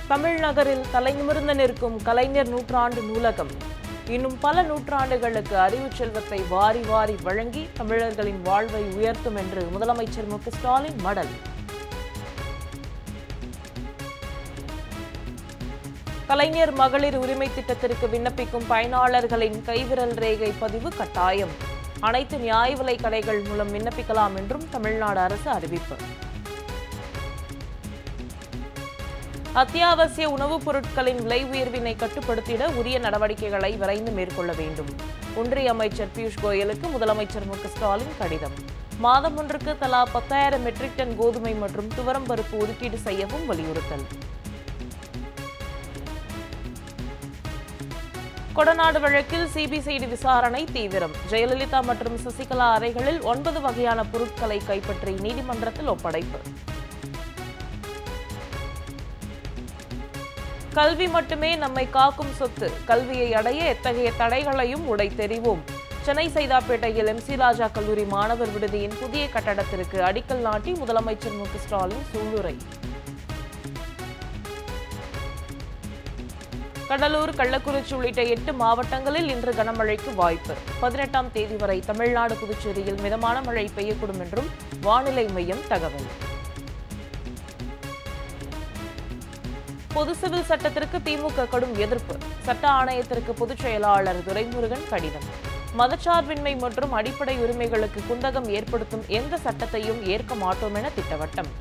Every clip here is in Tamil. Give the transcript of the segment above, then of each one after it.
தமிழ்நகரில் தலைநிமிர்ந்து நிற்கும் கலைஞர் நூற்றாண்டு நூலகம் இன்னும் பல நூற்றாண்டுகளுக்கு அறிவுச் செல்வத்தை வாரி வாரி வழங்கி தமிழர்களின் வாழ்வை உயர்த்தும் என்று முதலமைச்சர் மு க ஸ்டாலின் மடல் கலைஞர் மகளிர் உரிமை திட்டத்திற்கு விண்ணப்பிக்கும் பயனாளர்களின் கைவிரல் ரேகை பதிவு கட்டாயம் அனைத்து நியாய விலைக் கடைகள் மூலம் விண்ணப்பிக்கலாம் என்றும் தமிழ்நாடு அரசு அறிவிப்பு அத்தியாவசிய உணவுப் பொருட்களின் விலை உயர்வினை கட்டுப்படுத்திட உரிய நடவடிக்கைகளை விரைந்து மேற்கொள்ள வேண்டும் ஒன்றிய அமைச்சர் பியூஷ் கோயலுக்கு முதலமைச்சர் மு க ஸ்டாலின் கடிதம் மாதம் ஒன்றுக்கு தலா பத்தாயிரம் மெட்ரிக் டன் கோதுமை மற்றும் துவரம் பருப்பு ஒதுக்கீடு செய்யவும் வலியுறுத்தல் கொடநாடு வழக்கில் சிபிசிஐடி விசாரணை தீவிரம் ஜெயலலிதா மற்றும் சசிகலா அறைகளில் ஒன்பது வகையான பொருட்களை கைப்பற்றி நீதிமன்றத்தில் ஒப்படைப்பு கல்வி மட்டுமே நம்மை காக்கும் சொத்து கல்வியை அடைய எத்தகைய தடைகளையும் உடைத்தெறிவோம் சென்னை சைதாப்பேட்டையில் எம்சி ராஜா கல்லூரி மாணவர் விடுதியின் புதிய கட்டடத்திற்கு அடிக்கல் நாட்டி முதலமைச்சர் மு க ஸ்டாலின் சூளுரை கடலூர் கள்ளக்குறிச்சி உள்ளிட்ட எட்டு மாவட்டங்களில் இன்று கனமழைக்கு வாய்ப்பு பதினெட்டாம் தேதி வரை தமிழ்நாடு புதுச்சேரியில் மிதமான மழை பெய்யக்கூடும் என்றும் வானிலை மையம் தகவல் பொது சிவில் சட்டத்திற்கு திமுக கடும் எதிர்ப்பு சட்ட ஆணையத்திற்கு பொதுச் செயலாளர் துரைமுருகன் கடிதம் மதச்சார்பின்மை மற்றும் அடிப்படை உரிமைகளுக்கு குந்தகம் ஏற்படுத்தும் எந்த சட்டத்தையும் ஏற்க மாட்டோம் என திட்டவட்டம்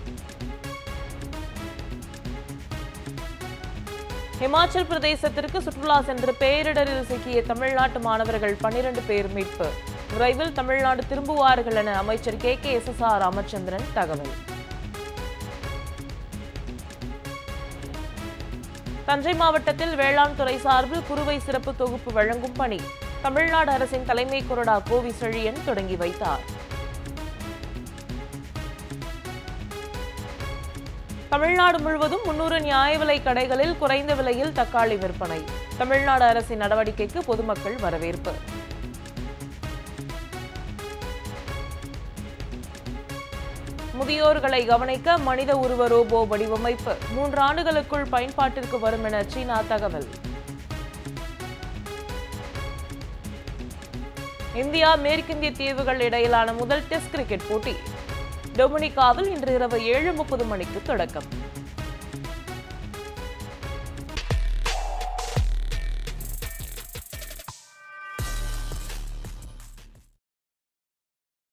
ஹிமாச்சல் பிரதேசத்திற்கு சுற்றுலா சென்று பேரிடரில் சிக்கிய தமிழ்நாட்டு மாணவர்கள் பன்னிரண்டு பேர் மீட்பு விரைவில் தமிழ்நாடு திரும்புவார்கள் என அமைச்சர் K K S S R Ramachandran தகவல் தஞ்சை மாவட்டத்தில் வேளாண் துறை சார்பில் குறுவை சிறப்பு தொகுப்பு வழங்கும் பணி தமிழ்நாடு அரசின் தலைமை கொறடா கோவி செழியன் தொடங்கி வைத்தார் தமிழ்நாடு முழுவதும் முன்னூறு நியாய விலை கடைகளில் குறைந்த விலையில் தக்காளி விற்பனை தமிழ்நாடு அரசின் நடவடிக்கைக்கு பொதுமக்கள் வரவேற்பு முதியோர்களை கவனிக்க மனித உருவ ரோபோ வடிவமைப்பு மூன்று ஆண்டுகளுக்குள் பயன்பாட்டிற்கு வரும் என சீனா தகவல் இந்தியா மேற்கிந்திய தீவுகள் இடையிலான முதல் டெஸ்ட் கிரிக்கெட் போட்டி டொமினிகாவில் இன்று இரவு ஏழு முப்பது மணிக்கு தொடக்கம்